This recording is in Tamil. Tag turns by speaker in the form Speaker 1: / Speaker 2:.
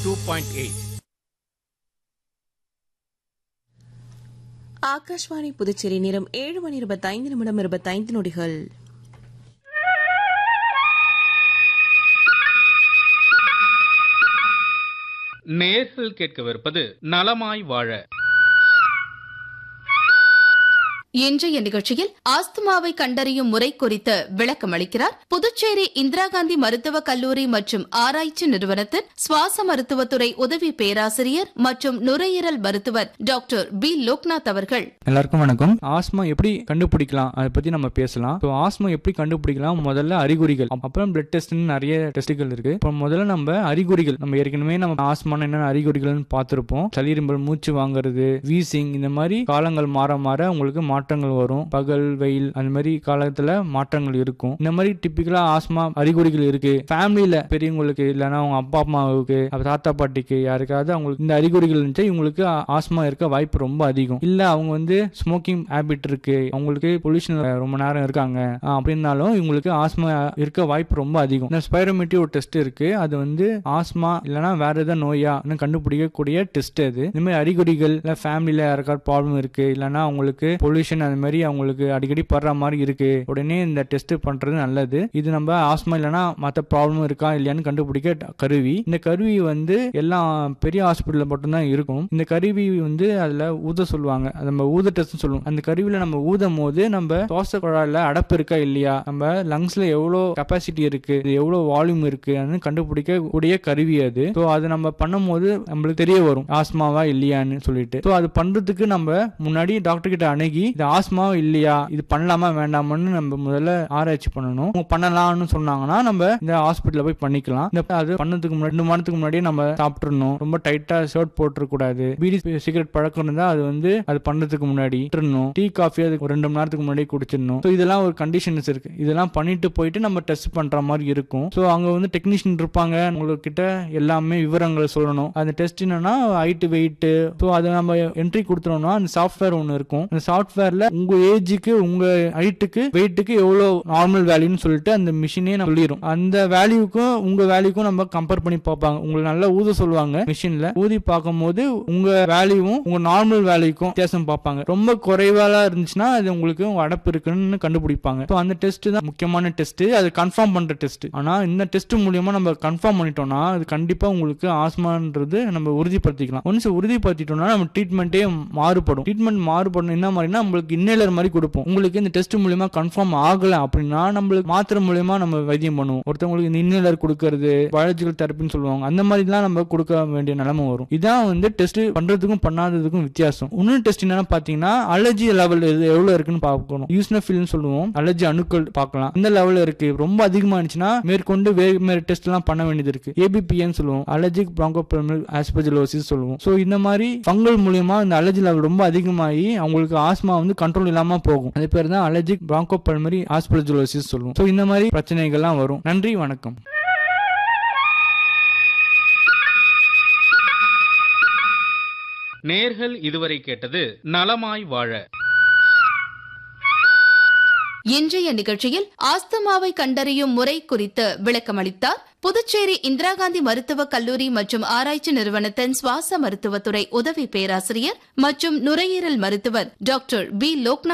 Speaker 1: two point eight
Speaker 2: Akashvani Puducherry நேரம் ஏழு மணி இருபத்தைந்து நிமிடம் இருபத்தைந்து நொடிகள்
Speaker 3: நேர்கள் கேட்கவிருப்பது நலமாய் வாழ
Speaker 4: இன்றைய நிகழ்ச்சியில் ஆஸ்துமாவை கண்டறியும் முறை குறித்து விளக்கம் அளிக்கிறார் புதுச்சேரி இந்திரா காந்தி மருத்துவக் கல்லூரி மற்றும் ஆராய்ச்சி நிறுவனத்தின் சுவாச மருத்துவத்துறை உதவி பேராசிரியர் மற்றும் நுரையீரல் மருத்துவர் டாக்டர் பி லோக்நாத் அவர்கள்
Speaker 5: எல்லாருக்கும் வணக்கம் ஆஸ்மா எப்படி கண்டுபிடிக்கலாம் அதை பத்தி நம்ம பேசலாம் ஸோ ஆஸ்மா எப்படி கண்டுபிடிக்கலாம் முதல்ல அறிகுறிகள் அப்புறம் பிளட் டெஸ்ட்னு நிறைய டெஸ்ட்டுகள் இருக்கு இப்போ முதல்ல நம்ம அறிகுறிகள் நம்ம ஏற்கனவே நம்ம ஆஸ்மான என்னென்ன அறிகுறிகள்னு பார்த்துருப்போம் சளிரும்பல் மூச்சு வாங்குறது வீசிங் இந்த மாதிரி காலங்கள் மாற மாற உங்களுக்கு மாற்றங்கள் வரும் பகல் வெயில் அந்த மாதிரி காலத்துல மாற்றங்கள் இருக்கும் இந்த மாதிரி டிப்பிக்கலா ஆஸ்மா அறிகுறிகள் இருக்கு ஃபேமிலியில பெரியவங்களுக்கு இல்லைன்னா அவங்க அப்பா அம்மாவுக்கு அப்ப தாத்தா பாட்டிக்கு யாருக்காவது அவங்களுக்கு இந்த அறிகுறிகள் இருந்துச்சு இவங்களுக்கு ஆஸ்மா இருக்க வாய்ப்பு ரொம்ப அதிகம் இல்ல அவங்க வந்து ஸ்மோக்கிங் ஹேபிட் இருக்கு அவங்களுக்கு பொல்யூஷன் ரொம்ப நேரம் இருக்காங்க ஆ, அப்படின்னாலும் இவங்களுக்கு ஆஸ்மா இருக்க வாய்ப்பு ரொம்ப அதிகம் இந்த ஸ்பைரோமெட்ரி ஒரு டெஸ்ட் இருக்கு அது வந்து ஆஸ்மா இல்லைன்னா வேற ஏதாவது நோயான்னு கண்டுபிடிக்கக்கூடிய டெஸ்ட் அது இந்த மாதிரி அறிகுறிகள் இல்ல ஃபேமிலியில யாருக்காவது ப்ராப்ளம் இருக்கு இல்லைன்னா அவங்களுக்கு பொல்யூஷன் அந்த மாதிரி அவங்களுக்கு அடிக்கடி படுற மாதிரி இருக்கு உடனே இந்த டெஸ்ட் பண்றது நல்லது இது நம்ம ஆஸ்மா இல்லைன்னா மற்ற ப்ராப்ளம் இருக்கா இல்லையான்னு கண்டுபிடிக்க ட- கருவி இந்த கருவி வந்து எல்லாம் பெரிய ஹாஸ்பிட்டல்ல மட்டும்தான் இருக்கும் இந்த கருவி வந்து அதுல ஊத சொல்லுவாங்க அது நம்ம ஊத டெஸ்ட் சொல்லுவோம் அந்த கருவியில நம்ம ஊதும் போது நம்ம சுவாச குழாயில அடப்பு இருக்கா இல்லையா நம்ம லங்ஸ்ல எவ்வளோ கெப்பாசிட்டி இருக்கு இது எவ்வளோ வால்யூம் இருக்கு கண்டுபிடிக்க கூடிய கருவி அது ஸோ அது நம்ம பண்ணும்போது நம்மளுக்கு தெரிய வரும் ஆஸ்மாவா இல்லையான்னு சொல்லிட்டு ஸோ அது பண்றதுக்கு நம்ம முன்னாடி டாக்டர் கிட்ட அணுகி இது ஆஸ்மாவா இல்லையா இது பண்ணலாமா வேண்டாமான்னு நம்ம முதல்ல ஆராய்ச்சி பண்ணணும் அவங்க பண்ணலாம்னு சொன்னாங்கன்னா நம்ம இந்த ஹாஸ்பிட்டல்ல போய் பண்ணிக்கலாம் இந்த அது பண்ணதுக்கு முன்னாடி ரெண்டு மாதத்துக்கு முன்னாடியே நம்ம சாப்பிட்டுறணும் ரொம்ப டைட்டா ஷர்ட் போட்டுற கூடாது பீடி சிகரெட் பழக்கம் இருந்தா அது வந்து அது பண்ணதுக்கு முன்னாடி விட்டுறணும் டீ காஃபி அது ஒரு ரெண்டு மணி நேரத்துக்கு முன்னாடி குடிச்சிடணும் ஸோ இதெல்லாம் ஒரு கண்டிஷன்ஸ் இருக்கு இதெல்லாம் பண்ணிட்டு போயிட்டு நம்ம டெஸ்ட் பண்ற மாதிரி இருக்கும் ஸோ அங்க வந்து டெக்னீஷியன் இருப்பாங்க உங்ககிட்ட எல்லாமே விவரங்கள் சொல்லணும் அந்த டெஸ்ட் என்னன்னா ஹைட் வெயிட் ஸோ அதை நம்ம என்ட்ரி கொடுத்துறோம்னா அந்த சாஃப்ட்வேர் ஒன்று இருக்கும் அந்த சாஃப்ட்வேர்ல உங்க ஏஜுக்கு உங்க ஹைட்டுக்கு வெயிட்டுக்கு எவ்வளோ நார்மல் வேல்யூன்னு சொல்லிட்டு அந்த மிஷினே நம்ம சொல்லிடும் அந்த வேல்யூக்கும் உங்க வேல்யூக்கும் நம்ம கம்பேர் பண்ணி பார்ப்பாங்க உங்களை நல்லா ஊத சொல்லுவாங்க மிஷின்ல ஊதி பார்க்கும்போது உங்க வேல்யூவும் உங்க நார்மல் வேல்யூக்கும் வித்தியாசம் பார்ப்பாங்க ரொம்ப குறைவால இருந்துச்சுன்னா அது உங்களுக்கு உங்க அடப்பு இருக்குன்னு கண்டுபிடிப்பாங்க ஸோ அந்த டெஸ்ட் தான் முக்கியமான டெஸ்ட் அது கன்ஃபார்ம் பண்ற டெஸ்ட் ஆனா இந்த டெஸ்ட் மூலியமா நம்ம கன்ஃபார்ம் பண்ணிட்டோம்னா அது கண்டிப்பா உங்களுக்கு ஆஸ்மான்றது நம்ம உறுதிப்படுத்திக்கலாம் ஒன்ஸ் உறுதிப்படுத்திட்டோம்னா நம்ம ட்ரீட்மெண்ட்டே மாறுபடும் ட்ரீட்மெண்ட் மாறுபடும் என்ன மாதிரினா நம்மளுக்கு இன்னேலர் மாதிரி கொடுப்போம் உங்களுக்கு இந்த டெஸ்ட் மூலியமா கன்ஃபார்ம் ஆகல அப்படின்னா நம்மளுக்கு மாத்திரை மூலியமா நம்ம வைத்தியம் பண்ணுவோம் ஒருத்தவங்களுக்கு இந்த இன்னேலர் கொடுக்கறது பயாலஜிக்கல் தெரப்பின்னு சொல்லுவாங்க அந்த மாதிரிலாம் நம்ம கொடுக்க வேண்டிய நிலைமை வரும் இதான் வந்து டெஸ்ட் பண்றதுக்கும் பண்ணாததுக்கும் வித்தியாசம் இன்னொரு டெஸ்ட் என்னன்னா பாத்தீங்கன்னா அலர்ஜி லெவல் எவ்வளவு இருக்குன்னு பார்க்கணும் யூஸ்னஃபில்னு சொல்லுவோம் அலர்ஜி அணுக்கள் பார்க்கலாம் இந்த லெவல்ல இருக்கு ரொம்ப அதிகமா இருந்துச்சுன்னா மேற்கொண்டு வேறு வேறு டெஸ்ட் எல்லாம் பண்ண வேண்டியது இருக்கு ஏபிபிஎன் சொல்லுவோம் அலர்ஜிக் பிராங்கோபல்மனல் ஆஸ்பெஜலோசிஸ் சொல்லுவோம் ஸோ இந்த மாதிரி ஃபங்கல் மூலியமா இந்த அலர்ஜி லெவல் ரொம்ப அதிகமாகி அவங்களுக்கு ஆஸ்மா வந்து கண்ட்ரோல் இல்லாம போகும் அது பேர் தான் அலர்ஜிக் பிராங்கோபல்மரி ஆஸ்பெஜலோசிஸ் சொல்லுவோம் ஸோ இந்த மாதிரி பிரச்சனைகள்லாம் வரும் நன்றி வணக்கம்
Speaker 3: நேர்கள் இதுவரை கேட்டது நலமாய் வாழ
Speaker 4: இன்றைய நிகழ்ச்சியில் ஆஸ்துமாவை கண்டறியும் முறை குறித்து விளக்கமளித்தார் புதுச்சேரி இந்திரா காந்தி மருத்துவக் கல்லூரி மற்றும் ஆராய்ச்சி நிறுவனத்தின் சுவாச மருத்துவத்துறை உதவி பேராசிரியர் மற்றும் நுரையீரல் மருத்துவர் டாக்டர் பி லோக்நாத்